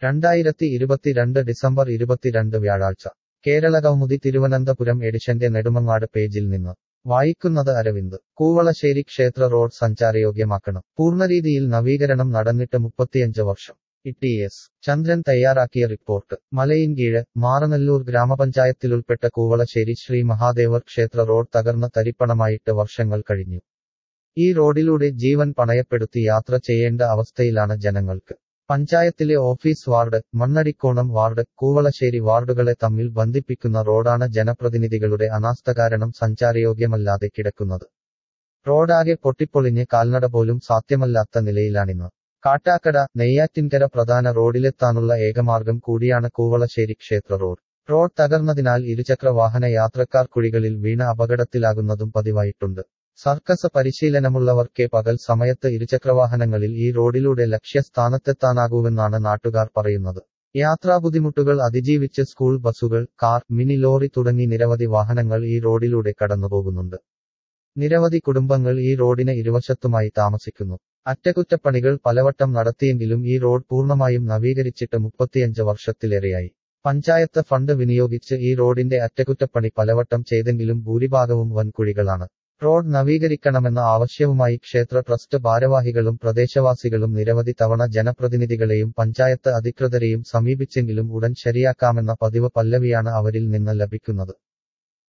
രണ്ടായിരത്തി ഇരുപത്തിരണ്ട് ഡിസംബർ ഇരുപത്തിരണ്ട് വ്യാഴാഴ്ച കേരള കൗമുദി തിരുവനന്തപുരം എഡിഷന്റെ നെടുമങ്ങാട് പേജിൽ നിന്ന് വായിക്കുന്നത് അരവിന്ദ് കൂവളശ്ശേരി ക്ഷേത്ര റോഡ് സഞ്ചാരയോഗ്യമാക്കണം പൂർണ്ണരീതിയിൽ നവീകരണം നടന്നിട്ട് മുപ്പത്തിയഞ്ച് വർഷം ഇ എസ് ചന്ദ്രൻ തയ്യാറാക്കിയ റിപ്പോർട്ട് മലയിൻകീഴ് മാറനല്ലൂർ ഗ്രാമപഞ്ചായത്തിലുൾപ്പെട്ട കൂവളശ്ശേരി ശ്രീ മഹാദേവർ ക്ഷേത്ര റോഡ് തകർന്ന തരിപ്പണമായിട്ട് വർഷങ്ങൾ കഴിഞ്ഞു ഈ റോഡിലൂടെ ജീവൻ പണയപ്പെടുത്തി യാത്ര ചെയ്യേണ്ട അവസ്ഥയിലാണ് ജനങ്ങൾക്ക് പഞ്ചായത്തിലെ office ward Mannadikkonam ward Koovalassery വാർഡുകളെ തമ്മിൽ ബന്ധിപ്പിക്കുന്ന റോഡാണ് ജനപ്രതിനിധികളുടെ അനാസ്ഥ കാരണം സഞ്ചാരയോഗ്യമല്ലാതെ കിടക്കുന്നത് റോഡാകെ പൊട്ടിപ്പൊളിഞ്ഞ് കാൽനട പോലും സാധ്യമല്ലാത്ത നിലയിലാണിന്ന് കാട്ടാക്കട നെയ്യാറ്റിൻകര പ്രധാന റോഡിലെത്താനുള്ള ഏകമാർഗം കൂടിയാണ് കൂവളശ്ശേരി ക്ഷേത്ര റോഡ് റോഡ് തകർന്നതിനാൽ ഇരുചക്ര വാഹന യാത്രക്കാർ കുഴികളിൽ വീണ അപകടത്തിലാകുന്നതും പതിവായിട്ടുണ്ട് സർക്കസ് പരിശീലനമുള്ളവർക്കേ പകൽ സമയത്ത് ഇരുചക്രവാഹനങ്ങളിൽ ഈ റോഡിലൂടെ ലക്ഷ്യസ്ഥാനത്തെത്താനാകൂവെന്നാണ് നാട്ടുകാർ പറയുന്നത് യാത്രാ ബുദ്ധിമുട്ടുകൾ അതിജീവിച്ച് സ്കൂൾ ബസുകൾ കാർ മിനി ലോറി തുടങ്ങി നിരവധി വാഹനങ്ങൾ ഈ റോഡിലൂടെ കടന്നുപോകുന്നുണ്ട് നിരവധി കുടുംബങ്ങൾ ഈ റോഡിന് ഇരുവശത്തുമായി താമസിക്കുന്നു അറ്റകുറ്റപ്പണികൾ പലവട്ടം നടത്തിയെങ്കിലും ഈ റോഡ് പൂർണ്ണമായും നവീകരിച്ചിട്ട് മുപ്പത്തിയഞ്ച് വർഷത്തിലേറെയായി പഞ്ചായത്ത് ഫണ്ട് വിനിയോഗിച്ച് ഈ റോഡിന്റെ അറ്റകുറ്റപ്പണി പലവട്ടം ചെയ്തെങ്കിലും ഭൂരിഭാഗവും വൻകുഴികളാണ് റോഡ് നവീകരിക്കണമെന്ന ആവശ്യവുമായി ക്ഷേത്ര ട്രസ്റ്റ് ഭാരവാഹികളും പ്രദേശവാസികളും നിരവധി തവണ ജനപ്രതിനിധികളെയും പഞ്ചായത്ത് അധികൃതരെയും സമീപിച്ചെങ്കിലും ഉടൻ ശരിയാക്കാമെന്ന പതിവ് പല്ലവിയാണ് അവരിൽ നിന്ന് ലഭിക്കുന്നത്